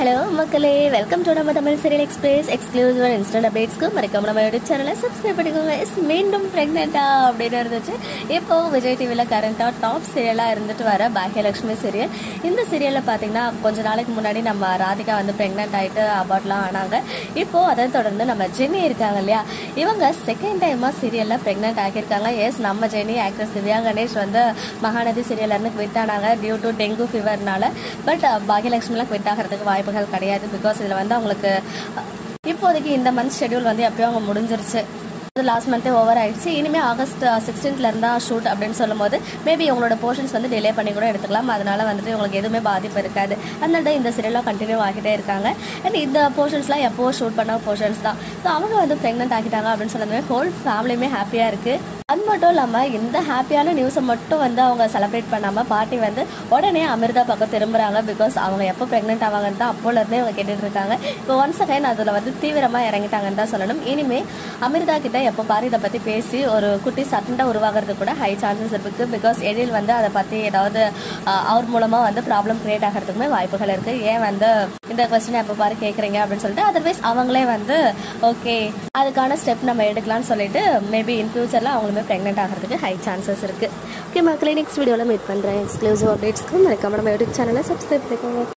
hello மக்களே welcome to நம்ம Tamil serial express exclusive and instant அப்டேட்ஸ்க்கு மறக்காம நம்ம யூடியூப் சேனலை சப்ஸ்கிரைப் பண்ணிக்கோங்க இஸ் மீண்டும் ப்ரெக்னெண்ட்டா அப்படின்னு இருந்துச்சு இப்போ விஜய் டிவியில் கரண்ட்டாக டாப் சீரியலாக இருந்துட்டு வர பாக்கியலட்சுமி சீரியல் இந்த சீரியலில் பார்த்தீங்கன்னா கொஞ்ச நாளைக்கு முன்னாடி நம்ம ராதிகா வந்து ப்ரெக்னென்ட் ஆகிட்டு அபார்ட்லாம் ஆனாங்க இப்போ அதை தொடர்ந்து நம்ம ஜெனி இருக்காங்க இல்லையா இவங்க செகண்ட் டைமாக சீரியலில் ப்ரெக்னென்ட் ஆகியிருக்காங்க எஸ் நம்ம ஜெனி ஆக்ட்ரஸ் திவ்யா கணேஷ் வந்து மகாநதி சீரியல்ல இருந்து quit ஆனாங்க டியூ டு டெங்கு ஃபீவர்னால பட் பாகியலட்சுமிலாம் quit ஆகிறதுக்கு வாய்ப்புகள் கிடையாது பிகாஸ் இதில் வந்து அவங்களுக்கு அஹ், இப்போதைக்கு இந்த மந்த் ஷெட்யூல் வந்து எப்பயும் அவங்க முடிஞ்சிருச்சு லாஸ்ட் மந்த்தே ஓவர் ஆயிடுச்சு இனிமேல் ஆகஸ்ட் சிக்ஸ்டீன்த்ல இருந்தா ஷூட் அப்படின்னு சொல்லும்போது மேபி உங்களோட போர்ஷன்ஸ் வந்து டிலே பண்ணி கூட எடுத்துக்கலாம் அதனால வந்துட்டு உங்களுக்கு எதுவுமே பாதிப்பு இருக்காது அதனால இந்த சீரியலாக கண்டினியூ ஆகிட்டே இருக்காங்க அண்ட் இந்த போர்ஷன்ஸ்லாம் எப்போ ஷூட் பண்ண போர்ஷன்ஸ் தான் ஸோ அவங்க வந்து ப்ரெக்னென்ட் ஆகிட்டாங்க அப்படின்னு சொன்னதுமே ஹோல் ஃபேமிலியுமே ஹாப்பியாக இருக்குது அது மட்டும் இல்லாமல் இந்த ஹாப்பியான நியூஸை மட்டும் வந்து அவங்க செலிப்ரேட் பண்ணாமல் பாட்டி வந்து உடனே அமிர்தா பக்கம் திரும்புறாங்க பிகாஸ் அவங்க எப்போ ப்ரெக்னென்ட் ஆவாங்கன்னு தான் அப்போலேருந்தே அவங்க கேட்டுட்டு இருக்காங்க இப்போ ஒன்ஸ் அகைன் அதில் வந்து தீவிரமாக இறங்கிட்டாங்கன்னு தான் சொல்லணும் இனிமே அமிர்தா கிட்ட எப்போ பாரு இதை பற்றி பேசி ஒரு குட்டி சட்டை உருவாகிறதுக்கு கூட ஹை சான்சஸ் இருக்குது பிகாஸ் எழில் வந்து அதை பற்றி ஏதாவது அஹ், அவர் மூலமாக வந்து ப்ராப்ளம் கிரியேட் ஆகிறதுக்குமே வாய்ப்புகள் இருக்குது ஏன் வந்து இந்த கொஸ்டின் எப்போ பாரு கேட்குறீங்க அப்படின்னு சொல்லிட்டு அதர்வைஸ் அவங்களே வந்து ஓகே அதுக்கான ஸ்டெப் நம்ம எடுக்கலாம்னு சொல்லிட்டு மேபி இன் ஃபியூச்சரில் அவங்களுமே ப்ரெக்னென்ட் ஆகிறதுக்கு ஹை சான்சஸ் இருக்குது ஓகே மக்களே நெக்ஸ்ட் வீடியோவில் மீட் பண்ணுறேன் எக்ஸ்க்ளூசிவ் அப்டேட்ஸ்க்கு மறக்காம நம்ம யூடியூப் சேனலை சப்ஸ்கிரைப் பண்ணிக்கோங்க